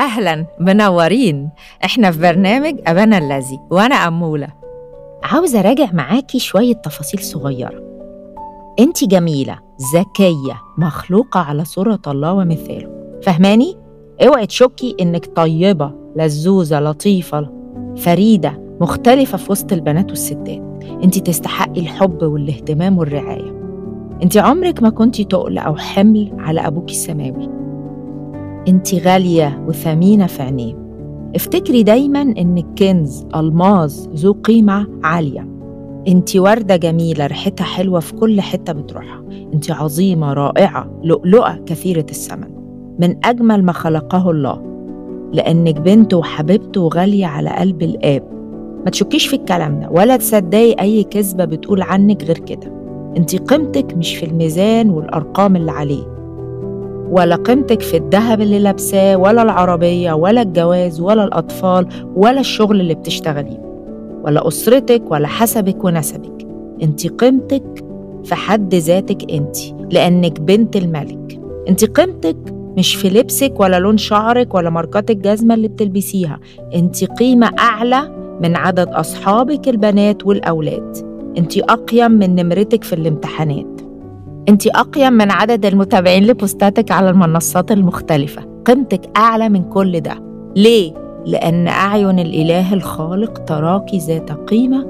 أهلا منورين إحنا في برنامج أبانا الذي وأنا أمولة عاوزة أراجع معاكي شوية تفاصيل صغيرة أنت جميلة ذكية مخلوقة على صورة الله ومثاله فهماني؟ اوعي تشكي إنك طيبة لزوزة لطيفة فريدة مختلفة في وسط البنات والستات أنت تستحقي الحب والاهتمام والرعاية أنت عمرك ما كنتي تقل أو حمل على أبوكي السماوي أنت غالية وثمينة في عينيه افتكري دايما إنك كنز ألماظ ذو قيمة عالية أنت وردة جميلة ريحتها حلوة في كل حتة بتروحها أنت عظيمة رائعة لؤلؤة كثيرة الثمن من أجمل ما خلقه الله لأنك بنت وحبيبته وغالية على قلب الآب ما تشكيش في الكلام ده ولا تصدقي أي كذبة بتقول عنك غير كده انت قيمتك مش في الميزان والأرقام اللي عليه ولا قيمتك في الذهب اللي لابساه ولا العربية ولا الجواز ولا الأطفال ولا الشغل اللي بتشتغليه ولا أسرتك ولا حسبك ونسبك انت قيمتك في حد ذاتك انت لأنك بنت الملك انت قيمتك مش في لبسك ولا لون شعرك ولا ماركات الجزمة اللي بتلبسيها انت قيمة أعلى من عدد أصحابك البنات والأولاد انت أقيم من نمرتك في الامتحانات انت أقيم من عدد المتابعين لبوستاتك على المنصات المختلفة قيمتك أعلى من كل ده ليه؟ لأن أعين الإله الخالق تراكي ذات قيمة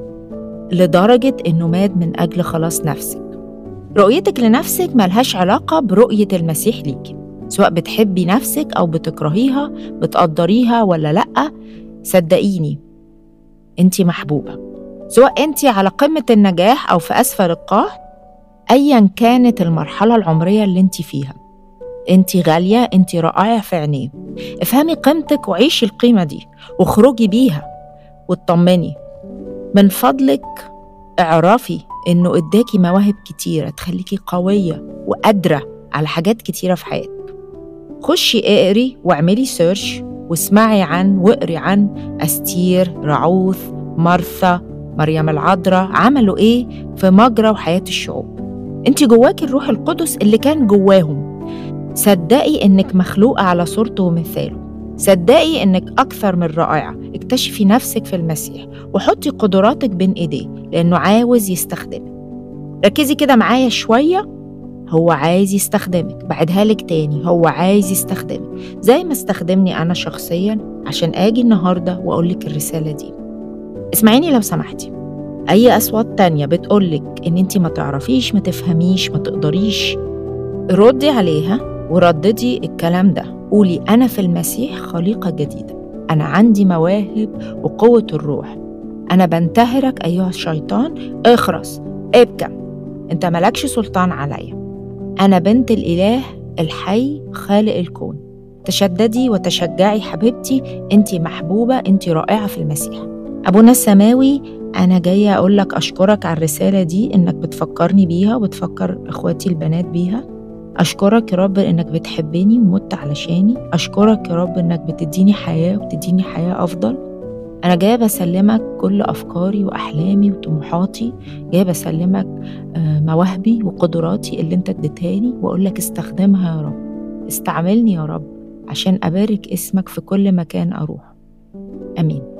لدرجة إنه مات من أجل خلاص نفسك رؤيتك لنفسك ملهاش علاقة برؤية المسيح ليكي سواء بتحبي نفسك أو بتكرهيها بتقدريها ولا لأ صدقيني انت محبوبة سواء انت على قمة النجاح أو في أسفل القاع أيا كانت المرحلة العمرية اللي انت فيها انت غالية انت رائعة في عينيه افهمي قيمتك وعيشي القيمة دي واخرجي بيها واطمني من فضلك اعرفي انه اداكي مواهب كتيرة تخليكي قوية وقادرة على حاجات كتيرة في حياتك خشي اقري واعملي سيرش واسمعي عن واقري عن أستير رعوث مرثا مريم العذراء عملوا ايه في مجرى وحياة الشعوب انت جواكي الروح القدس اللي كان جواهم صدقي انك مخلوقة على صورته ومثاله صدقي انك اكثر من رائعة اكتشفي نفسك في المسيح وحطي قدراتك بين ايديه لانه عاوز يستخدمك ركزي كده معايا شوية هو عايز يستخدمك بعدها لك تاني هو عايز يستخدمك زي ما استخدمني أنا شخصيا عشان آجي النهاردة وأقول لك الرسالة دي اسمعيني لو سمحتي أي أصوات تانية بتقولك إن أنت ما تعرفيش ما تفهميش ما تقدريش ردي عليها ورددي الكلام ده قولي أنا في المسيح خليقة جديدة أنا عندي مواهب وقوة الروح أنا بنتهرك أيها الشيطان اخرس ابكى أنت ملكش سلطان عليا أنا بنت الإله الحي خالق الكون تشددي وتشجعي حبيبتي أنت محبوبة أنت رائعة في المسيح أبونا السماوي أنا جاية أقول لك أشكرك على الرسالة دي إنك بتفكرني بيها وبتفكر إخواتي البنات بيها أشكرك يا رب إنك بتحبني ومت علشاني أشكرك يا رب إنك بتديني حياة وبتديني حياة أفضل أنا جاية بسلمك كل أفكاري وأحلامي وطموحاتي جاية بسلمك مواهبي وقدراتي اللي أنت اديتهالي وأقول لك استخدمها يا رب استعملني يا رب عشان أبارك اسمك في كل مكان أروح آمين